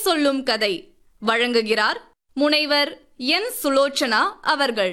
சொல்லும் கதை வழங்குகிறார் முனைவர் என் சுலோச்சனா அவர்கள்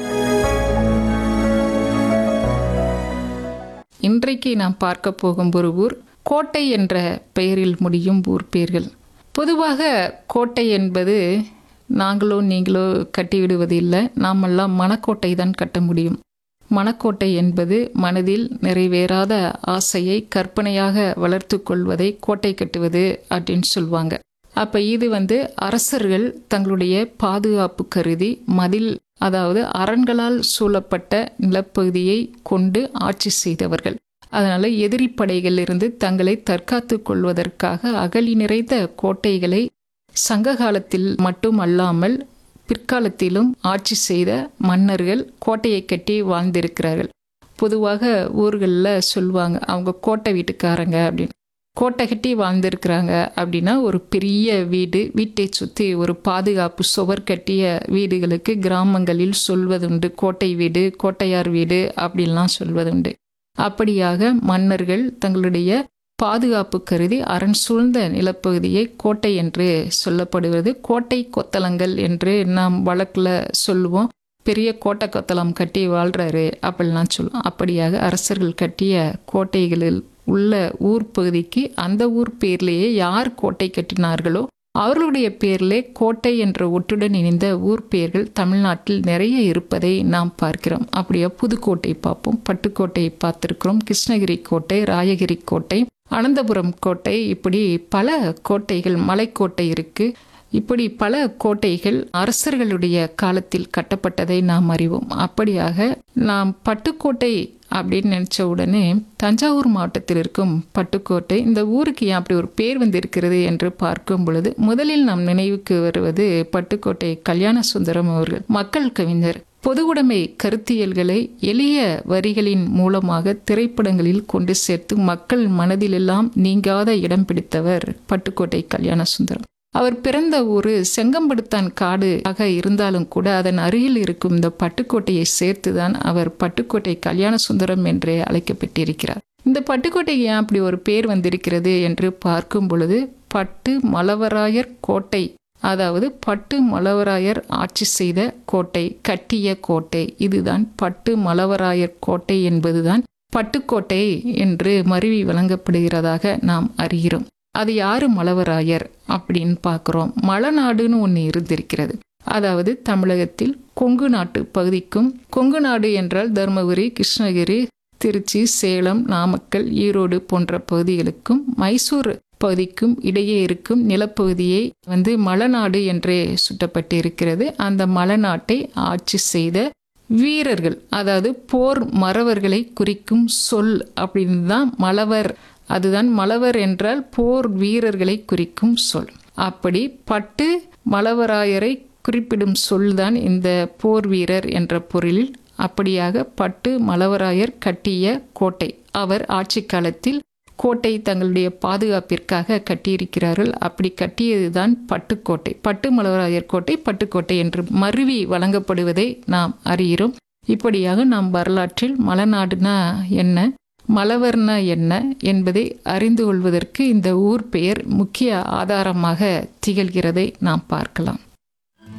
இன்றைக்கு நாம் பார்க்க போகும் ஒரு ஊர் கோட்டை என்ற பெயரில் முடியும் ஊர் பெயர்கள் பொதுவாக கோட்டை என்பது நாங்களோ நீங்களோ கட்டிவிடுவது இல்லை நாமெல்லாம் மணக்கோட்டை தான் கட்ட முடியும் மணக்கோட்டை என்பது மனதில் நிறைவேறாத ஆசையை கற்பனையாக வளர்த்து கொள்வதை கோட்டை கட்டுவது அப்படின்னு சொல்லுவாங்க அப்ப இது வந்து அரசர்கள் தங்களுடைய பாதுகாப்பு கருதி மதில் அதாவது அரண்களால் சூழப்பட்ட நிலப்பகுதியை கொண்டு ஆட்சி செய்தவர்கள் அதனால எதிரி படைகளிலிருந்து தங்களை தற்காத்து கொள்வதற்காக அகழி நிறைந்த கோட்டைகளை சங்க காலத்தில் மட்டும் அல்லாமல் பிற்காலத்திலும் ஆட்சி செய்த மன்னர்கள் கோட்டையை கட்டி வாழ்ந்திருக்கிறார்கள் பொதுவாக ஊர்களில் சொல்லுவாங்க அவங்க கோட்டை வீட்டுக்காரங்க அப்படின்னு கோட்டை கட்டி வாழ்ந்திருக்கிறாங்க அப்படின்னா ஒரு பெரிய வீடு வீட்டை சுற்றி ஒரு பாதுகாப்பு சுவர் கட்டிய வீடுகளுக்கு கிராமங்களில் சொல்வதுண்டு கோட்டை வீடு கோட்டையார் வீடு அப்படின்லாம் சொல்வதுண்டு அப்படியாக மன்னர்கள் தங்களுடைய பாதுகாப்பு கருதி அரண் சூழ்ந்த நிலப்பகுதியை கோட்டை என்று சொல்லப்படுவது கோட்டை கொத்தளங்கள் என்று நாம் வழக்கில் சொல்லுவோம் பெரிய கோட்டை கொத்தளம் கட்டி வாழ்றாரு அப்படிலாம் சொல்லுவோம் அப்படியாக அரசர்கள் கட்டிய கோட்டைகளில் உள்ள ஊர் பகுதிக்கு அந்த ஊர் பேர்லேயே யார் கோட்டை கட்டினார்களோ அவர்களுடைய பேரிலே கோட்டை என்ற ஒட்டுடன் இணைந்த ஊர் பெயர்கள் தமிழ்நாட்டில் நிறைய இருப்பதை நாம் பார்க்கிறோம் அப்படியே புதுக்கோட்டை பார்ப்போம் பட்டுக்கோட்டை பார்த்திருக்கிறோம் கிருஷ்ணகிரி கோட்டை ராயகிரி கோட்டை அனந்தபுரம் கோட்டை இப்படி பல கோட்டைகள் மலைக்கோட்டை இருக்கு இப்படி பல கோட்டைகள் அரசர்களுடைய காலத்தில் கட்டப்பட்டதை நாம் அறிவோம் அப்படியாக நாம் பட்டுக்கோட்டை அப்படின்னு நினச்ச உடனே தஞ்சாவூர் மாவட்டத்தில் இருக்கும் பட்டுக்கோட்டை இந்த ஊருக்கு ஏன் அப்படி ஒரு பேர் வந்திருக்கிறது என்று பார்க்கும் பொழுது முதலில் நம் நினைவுக்கு வருவது பட்டுக்கோட்டை கல்யாண சுந்தரம் அவர்கள் மக்கள் கவிஞர் பொதுவுடைமை கருத்தியல்களை எளிய வரிகளின் மூலமாக திரைப்படங்களில் கொண்டு சேர்த்து மக்கள் மனதிலெல்லாம் நீங்காத இடம் பிடித்தவர் பட்டுக்கோட்டை கல்யாண சுந்தரம் அவர் பிறந்த ஊர் செங்கம்படுத்தான் காடு ஆக இருந்தாலும் கூட அதன் அருகில் இருக்கும் இந்த பட்டுக்கோட்டையை சேர்த்துதான் அவர் பட்டுக்கோட்டை கல்யாண சுந்தரம் என்றே அழைக்கப்பட்டிருக்கிறார் இந்த பட்டுக்கோட்டைக்கு ஏன் அப்படி ஒரு பேர் வந்திருக்கிறது என்று பார்க்கும் பொழுது பட்டு மலவராயர் கோட்டை அதாவது பட்டு மலவராயர் ஆட்சி செய்த கோட்டை கட்டிய கோட்டை இதுதான் பட்டு மலவராயர் கோட்டை என்பதுதான் பட்டுக்கோட்டை என்று மருவி வழங்கப்படுகிறதாக நாம் அறிகிறோம் அது யாரு மலவராயர் அப்படின்னு பார்க்குறோம் மலநாடுன்னு ஒன்று இருந்திருக்கிறது அதாவது தமிழகத்தில் கொங்கு நாட்டு பகுதிக்கும் கொங்கு நாடு என்றால் தருமபுரி கிருஷ்ணகிரி திருச்சி சேலம் நாமக்கல் ஈரோடு போன்ற பகுதிகளுக்கும் மைசூர் பகுதிக்கும் இடையே இருக்கும் நிலப்பகுதியை வந்து மலநாடு என்றே சுட்டப்பட்டு இருக்கிறது அந்த மலநாட்டை ஆட்சி செய்த வீரர்கள் அதாவது போர் மறவர்களை குறிக்கும் சொல் அப்படின்னு தான் மலவர் அதுதான் மலவர் என்றால் போர் வீரர்களை குறிக்கும் சொல் அப்படி பட்டு மலவராயரை குறிப்பிடும் சொல்தான் இந்த போர் வீரர் என்ற பொருளில் அப்படியாக பட்டு மலவராயர் கட்டிய கோட்டை அவர் ஆட்சி காலத்தில் கோட்டை தங்களுடைய பாதுகாப்பிற்காக கட்டியிருக்கிறார்கள் அப்படி கட்டியதுதான் பட்டுக்கோட்டை பட்டு மலவராயர் கோட்டை பட்டுக்கோட்டை என்று மருவி வழங்கப்படுவதை நாம் அறிகிறோம் இப்படியாக நாம் வரலாற்றில் மலநாடுனா என்ன மலவர்னா என்ன என்பதை அறிந்து கொள்வதற்கு இந்த ஊர் பெயர் முக்கிய ஆதாரமாக திகழ்கிறதை நாம் பார்க்கலாம்